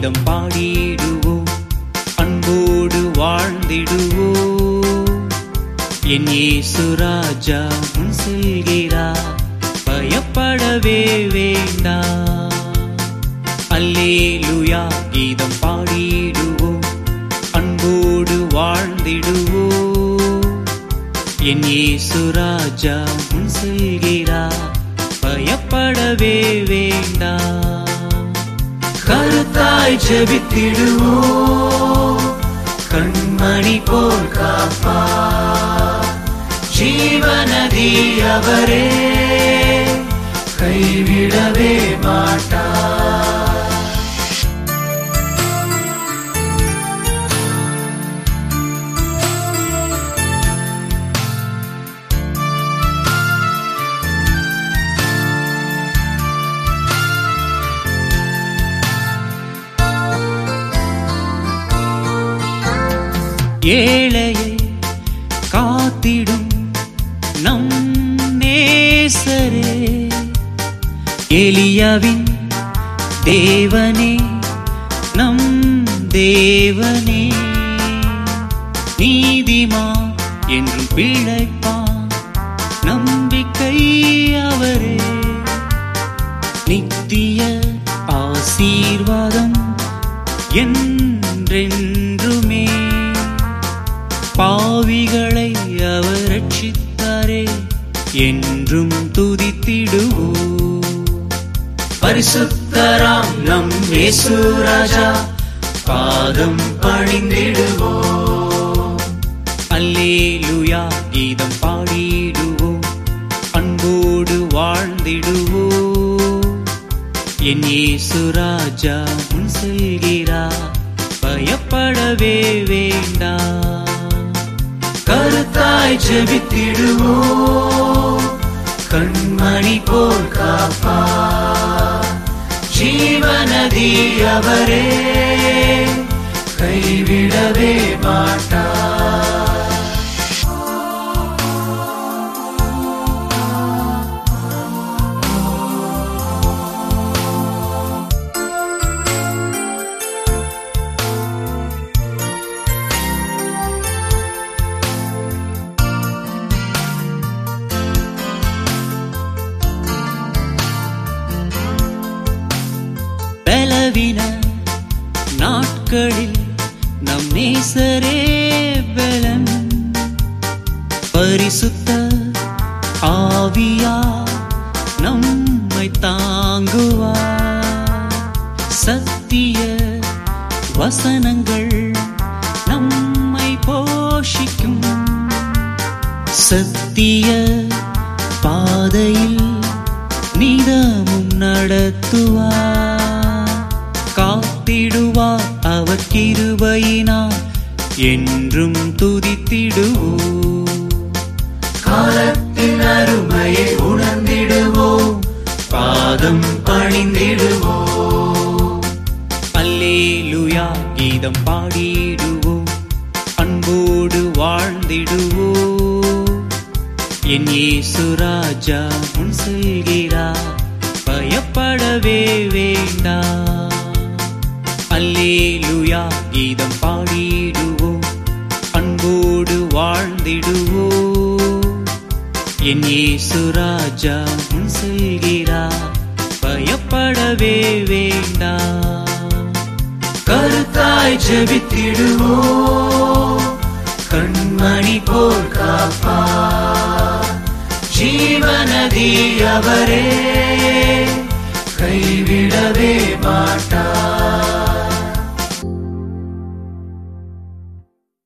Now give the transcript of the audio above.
கீதம் பாடிடுவோம் அன்போடு வாழ்ந்திடுவோம் என் இயேசு ராஜா முன் செல்கிறார் பயப்படவே வேண்டாம் அல்லேலுயா கீதம் பாடிடுவோம் அன்போடு வாழ்ந்திடுவோம் என் இயேசு ராஜா முன் செல்கிறார் பயப்படவே வேண்டாம் கருத்தாய் ஜெபித்திடுவோம் கண்மணி போல் காப்பா ஜீவநதி அவரே கைவிடவே மாட்டார் ஏழையை காத்திடும் நம் நேசரே எலியாவின் தேவனே நம் தேவனே நீதிமா என்றும் பிழைப்பான் நம்பிக்கை அவரே நித்திய ஆசீர்வாதம் என்றென்றுமே பாவிகளை அவர் ரட்சித்தாரே என்றும் துதித்திடுவோ பரிசுத்தராம் நம் இயேசு ராஜா பாதம் பணிந்திடுவோ அல்லேலுயா கீதம் பாடிடுவோம் அன்போடு வாழ்ந்திடுவோம் என் இயேசு ராஜா முன் செல்கிறார் பயப்படவே வேண்டாம் கருத்தாய் ஜெபித்திடுவோம் கண்மணி போல் காப்பா ஜீவநதி அவரே கைவிடவே மாட்டார் பலவின நாட்களில் நம் நேசரே பலன் பரிசுத்த ஆவியா நம்மை தாங்குவார் சத்திய வசனங்கள் நம்மை போஷிக்கும் சத்திய பாதையில் நிதமும் நடத்துவார் காத்திடுவார் அவர் கிருபையினால் என்றும் துதித்திடுவோம் காலத்தின் அருமையை உணர்ந்திடுவோம் பாதம் பணிந்திடுவோம் அல்லேலுயா கீதம் பாடிடுவோம் அன்போடு வாழ்ந்திடுவோம் என் இயேசு ராஜா முன் செல்கிறார் பயப்படவே வேண்டாம் அல்லேலுயா கீதம் பாடிடுவோம் அன்போடு வாழ்ந்திடுவோம் என் இயேசு ராஜா முன் செல்கிறார் பயப்படவே வேண்டாம் கருத்தாய் ஜெபித்திடுவோம் கண்மணி போல் காப்பா ஜீவநதி அவரே கைவிடவே மாட்டார்